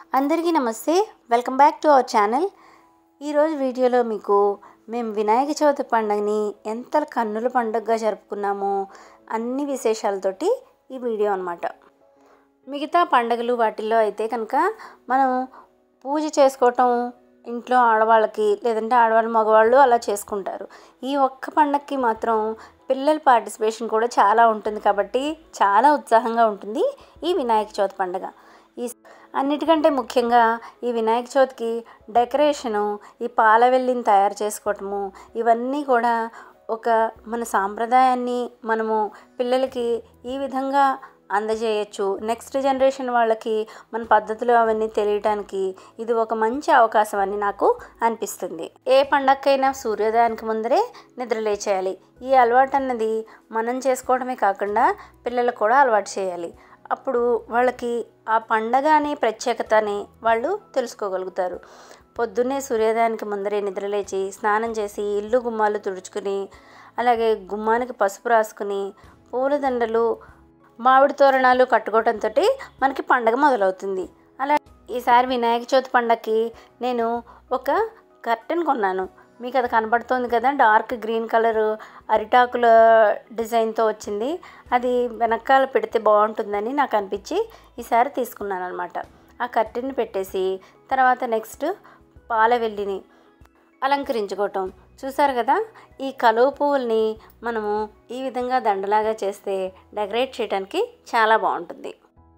అందరికీ నమస్తే welcome back to our channel ఈరోజు వీడియోలో మీకు మేము వినాయక చవితి పండుగని ఎంత కన్నుల పండుగగా జరుపుకున్నామో అన్ని విశేషాలతోటి ఈ వీడియో అనమాట మిగతా పండుగలు వాటిల్లో అయితే కనుక మనం పూజ చేసుకోవటం ఇంట్లో ఆడవాళ్ళకి లేదంటే ఆడవాళ్ళు మగవాళ్ళు అలా చేసుకుంటారు ఈ ఒక్క పండగకి మాత్రం పిల్లల పార్టిసిపేషన్ కూడా చాలా ఉంటుంది కాబట్టి చాలా ఉత్సాహంగా ఉంటుంది ఈ వినాయక చవితి పండుగ ఈ అన్నిటికంటే ముఖ్యంగా ఈ వినాయక చవితికి డెకరేషను ఈ పాల వెల్లిని తయారు చేసుకోవటము ఇవన్నీ కూడా ఒక మన సాంప్రదాయాన్ని మనము పిల్లలకి ఈ విధంగా అందజేయచ్చు నెక్స్ట్ జనరేషన్ వాళ్ళకి మన పద్ధతులు అవన్నీ తెలియటానికి ఇది ఒక మంచి అవకాశం అని నాకు అనిపిస్తుంది ఏ పండగకైనా సూర్యోదయానికి ముందరే నిద్రలేచేయాలి ఈ అలవాటు అన్నది మనం చేసుకోవడమే కాకుండా పిల్లలకు కూడా అలవాటు చేయాలి అప్పుడు వాళ్ళకి ఆ పండగ అనే ప్రత్యేకతని వాళ్ళు తెలుసుకోగలుగుతారు పొద్దున్నే సూర్యోదయానికి ముందరే నిద్రలేచి స్నానం చేసి ఇల్లు గుమ్మాలు తుడుచుకుని అలాగే గుమ్మానికి పసుపు రాసుకుని పూలదండలు మామిడి తోరణాలు కట్టుకోవడంతో మనకి పండగ మొదలవుతుంది అలా ఈసారి వినాయక చవితి పండగకి నేను ఒక కర్టెన్ కొన్నాను మీకు అది కనబడుతోంది కదా డార్క్ గ్రీన్ కలర్ అరిటాకుల డిజైన్తో వచ్చింది అది వెనకాల పెడితే బాగుంటుందని నాకు అనిపించి ఈసారి తీసుకున్నాను అనమాట ఆ కర్టెన్ పెట్టేసి తర్వాత నెక్స్ట్ పాల వెల్లిని అలంకరించుకోవటం చూసారు కదా ఈ కలువ పువ్వుల్ని మనము ఈ విధంగా దండలాగా చేస్తే డెకరేట్ చేయడానికి చాలా బాగుంటుంది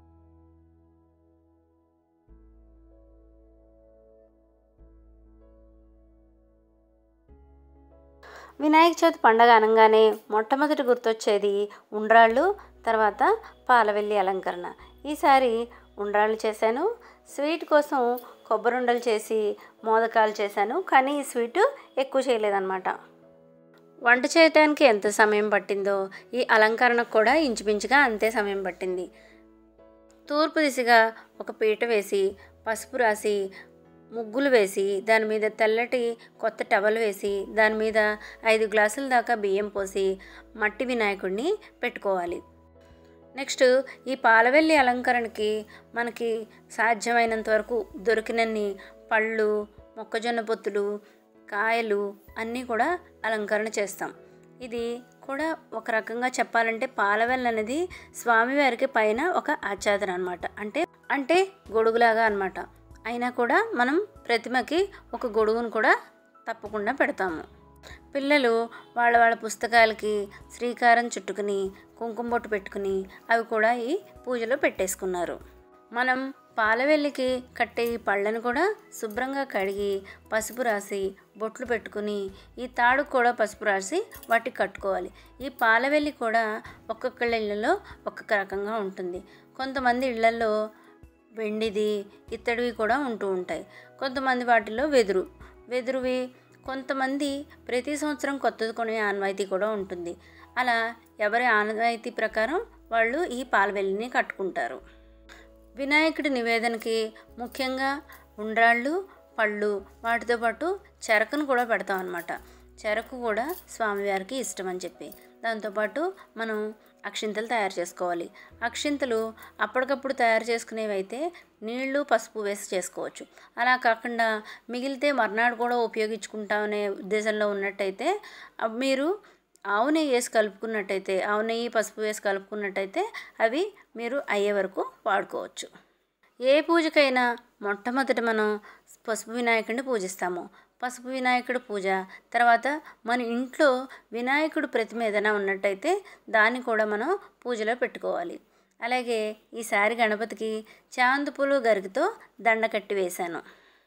వినాయక చవితి పండగ అనగానే మొట్టమొదటి గుర్తొచ్చేది ఉండ్రాళ్ళు తర్వాత పాలవెల్లి అలంకరణ ఈసారి ఉండ్రాళ్ళు చేశాను స్వీట్ కోసం కొబ్బరుండలు చేసి మోదకాలు చేశాను కానీ ఈ స్వీట్ ఎక్కువ చేయలేదన్నమాట వంట చేయడానికి ఎంత సమయం పట్టిందో ఈ అలంకరణకు కూడా ఇంచుమించుగా అంతే సమయం పట్టింది తూర్పు దిశగా ఒక పీట వేసి పసుపు రాసి ముగ్గులు వేసి దాని మీద తెల్లటి కొత్త టవల్ వేసి దాని మీద ఐదు గ్లాసుల దాకా బియ్యం పోసి మట్టి వినాయకుడిని పెట్టుకోవాలి నెక్స్ట్ ఈ పాలవెల్లి అలంకరణకి మనకి సాధ్యమైనంత వరకు దొరికినన్ని పళ్ళు మొక్కజొన్న పొత్తులు కాయలు అన్నీ కూడా అలంకరణ చేస్తాం ఇది కూడా ఒక రకంగా చెప్పాలంటే పాలవెల్లి అనేది స్వామివారికి పైన ఒక ఆచ్ఛాదన అనమాట అంటే అంటే గొడుగులాగా అనమాట అయినా కూడా మనం ప్రతిమకి ఒక గొడుగును కూడా తప్పకుండా పెడతాము పిల్లలు వాళ్ళ వాళ్ళ పుస్తకాలకి శ్రీకారం చుట్టుకుని కుంకుమ బొట్టు పెట్టుకుని అవి కూడా ఈ పూజలో పెట్టేసుకున్నారు మనం పాలవెల్లికి కట్టే ఈ పళ్ళను కూడా శుభ్రంగా కడిగి పసుపు రాసి బొట్లు పెట్టుకుని ఈ తాడు కూడా పసుపు రాసి వాటికి కట్టుకోవాలి ఈ పాలవెల్లి కూడా ఒక్కొక్కళ్ళ ఇళ్ళలో ఒక్కొక్క రకంగా ఉంటుంది కొంతమంది ఇళ్లలో వెండిది ఇత్తడివి కూడా ఉంటూ ఉంటాయి కొంతమంది వాటిలో వెదురు వెదురువి కొంతమంది ప్రతి సంవత్సరం కొత్తది కొనే ఆనవాయితీ కూడా ఉంటుంది అలా ఎవరి ఆనవాయితీ ప్రకారం వాళ్ళు ఈ పాలవెల్లిని కట్టుకుంటారు వినాయకుడి నివేదనకి ముఖ్యంగా ఉండ్రాళ్ళు పళ్ళు వాటితో పాటు చెరకును కూడా పెడతాం అన్నమాట చెరకు కూడా స్వామివారికి ఇష్టం అని చెప్పి దాంతోపాటు మనం అక్షింతలు తయారు చేసుకోవాలి అక్షింతలు అప్పటికప్పుడు తయారు చేసుకునేవి అయితే నీళ్లు పసుపు వేసి చేసుకోవచ్చు అలా కాకుండా మిగిలితే మర్నాడు కూడా ఉపయోగించుకుంటామనే ఉద్దేశంలో ఉన్నట్టయితే మీరు ఆవు నెయ్యి వేసి కలుపుకున్నట్టయితే ఆవు నెయ్యి పసుపు వేసి కలుపుకున్నట్టయితే అవి మీరు అయ్యే వరకు వాడుకోవచ్చు ఏ పూజకైనా మొట్టమొదట మనం పసుపు వినాయకుడిని పూజిస్తాము పసుపు వినాయకుడు పూజ తర్వాత మన ఇంట్లో వినాయకుడు ప్రతిమ ఏదైనా ఉన్నట్టయితే దాన్ని కూడా మనం పూజలో పెట్టుకోవాలి అలాగే ఈసారి గణపతికి చాందు పూలు గరికతో దండ కట్టి వేశాను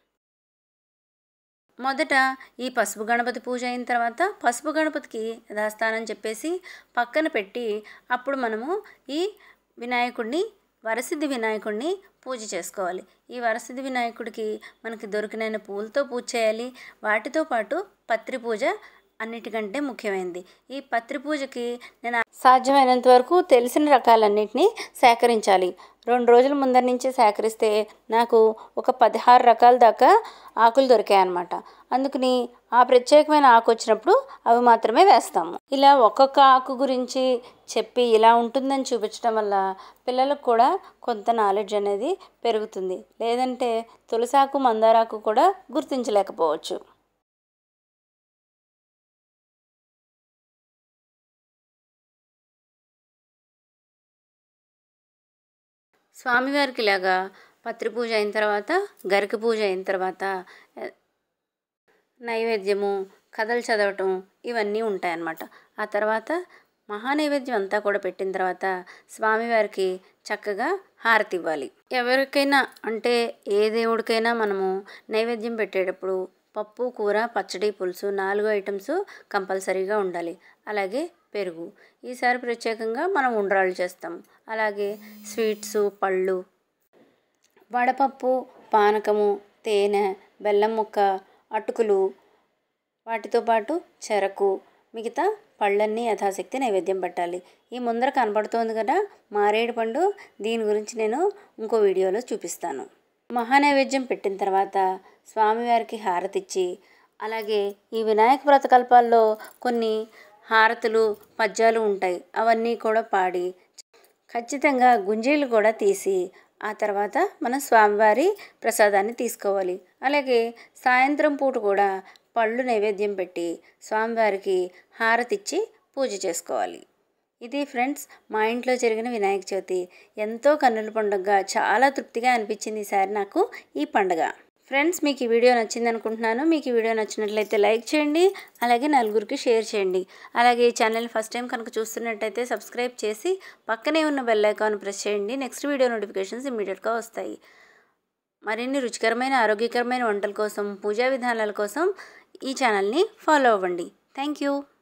మొదట ఈ పసుపు గణపతి పూజ అయిన తర్వాత పసుపు గణపతికి యథాస్థానం చెప్పేసి పక్కన పెట్టి అప్పుడు మనము ఈ వినాయకుడిని వరసిద్ధి వినాయకుడిని పూజ చేసుకోవాలి ఈ వరసిద్ధి వినాయకుడికి మనకి దొరికిన పూలతో పూజ చేయాలి వాటితో పాటు పత్రి పూజ అన్నిటికంటే ముఖ్యమైనది ఈ పత్రి పూజకి నేను సాధ్యమైనంత వరకు తెలిసిన రకాలన్నింటినీ సేకరించాలి రెండు రోజుల ముందర నుంచి సేకరిస్తే నాకు ఒక పదహారు రకాల దాకా ఆకులు దొరికాయి అన్నమాట అందుకని ఆ ప్రత్యేకమైన ఆకు వచ్చినప్పుడు అవి మాత్రమే వేస్తాము ఇలా ఒక్కొక్క ఆకు గురించి చెప్పి ఇలా ఉంటుందని చూపించడం వల్ల పిల్లలకు కూడా కొంత నాలెడ్జ్ అనేది పెరుగుతుంది లేదంటే తులసాకు మందారాకు కూడా గుర్తించలేకపోవచ్చు స్వామివారికి ఇలాగా పత్రి పూజ అయిన తర్వాత గరిక పూజ అయిన తర్వాత ఎ, నైవేద్యము కథలు చదవటం ఇవన్నీ ఉంటాయన్నమాట ఆ తర్వాత మహానైవేద్యం అంతా కూడా పెట్టిన తర్వాత స్వామివారికి చక్కగా హారతి ఇవ్వాలి ఎవరికైనా అంటే ఏ దేవుడికైనా మనము నైవేద్యం పెట్టేటప్పుడు పప్పు కూర పచ్చడి పులుసు నాలుగు ఐటమ్స్ కంపల్సరీగా ఉండాలి అలాగే పెరుగు ఈసారి ప్రత్యేకంగా మనం ఉండ్రాళ్ళు చేస్తాం అలాగే స్వీట్స్ పళ్ళు వడపప్పు పానకము తేనె బెల్లం ముక్క అటుకులు వాటితో పాటు చెరకు మిగతా పళ్ళన్నీ యథాశక్తి నైవేద్యం పెట్టాలి ఈ ముందర కనబడుతోంది కదా మారేడు పండు దీని గురించి నేను ఇంకో వీడియోలో చూపిస్తాను మహానైవేద్యం పెట్టిన తర్వాత స్వామివారికి హారతిచ్చి అలాగే ఈ వినాయక వ్రతకల్పాల్లో కొన్ని హారతులు పద్యాలు ఉంటాయి అవన్నీ కూడా పాడి ఖచ్చితంగా గుంజీలు కూడా తీసి ఆ తర్వాత మనం స్వామివారి ప్రసాదాన్ని తీసుకోవాలి అలాగే సాయంత్రం పూట కూడా పళ్ళు నైవేద్యం పెట్టి స్వామివారికి హారతిచ్చి పూజ చేసుకోవాలి ఇది ఫ్రెండ్స్ మా ఇంట్లో జరిగిన వినాయక చవితి ఎంతో కన్నుల పండుగగా చాలా తృప్తిగా అనిపించింది ఈసారి నాకు ఈ పండుగ ఫ్రెండ్స్ మీకు ఈ వీడియో నచ్చింది అనుకుంటున్నాను మీకు ఈ వీడియో నచ్చినట్లయితే లైక్ చేయండి అలాగే నలుగురికి షేర్ చేయండి అలాగే ఈ ఛానల్ ఫస్ట్ టైం కనుక చూస్తున్నట్టయితే సబ్స్క్రైబ్ చేసి పక్కనే ఉన్న బెల్ ఐకాన్ ప్రెస్ చేయండి నెక్స్ట్ వీడియో నోటిఫికేషన్స్ ఇమీడియట్గా వస్తాయి మరిన్ని రుచికరమైన ఆరోగ్యకరమైన వంటల కోసం పూజా విధానాల కోసం ఈ ఛానల్ని ఫాలో అవ్వండి థ్యాంక్ యూ